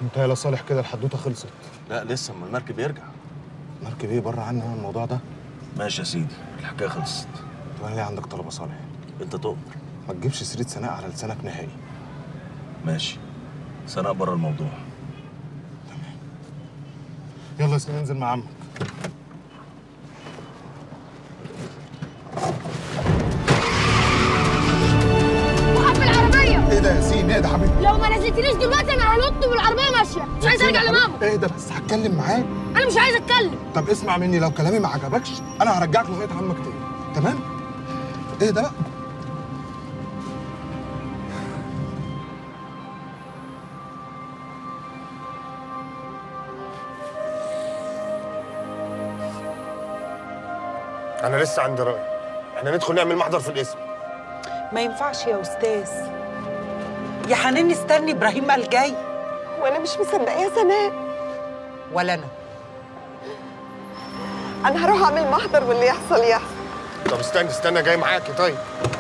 انت يا صالح كده الحدوته خلصت لا لسه اما المركب يرجع مركب ايه بره عني هو الموضوع ده ماشي يا سيدي الحكايه خلصت طب انا ليه عندك طلب يا صالح انت تؤمر ما تجيبش سيره سناء على لسانك نهائي ماشي سناء بره الموضوع يلا يا سيدي ننزل مع عمك وقف العربية ايه ده يا ياسين ايه ده حبيبي لو ما نزلتنيش دلوقتي انا هنط بالعربية ماشية مش عايز ارجع لماما ايه ده بس هتكلم معاك انا مش عايز اتكلم طب اسمع مني لو كلامي ما عجبكش انا هرجعك لغايه عمك تاني تمام ايه ده بقى انا لسه عندي راي احنا ندخل نعمل محضر في الاسم ما ينفعش يا استاذ يا حنان استني ابراهيم قال جاي وانا مش مصدقه يا سناء ولا انا انا هروح اعمل محضر واللي يحصل يحصل طب استنى استنى جاي معاكي طيب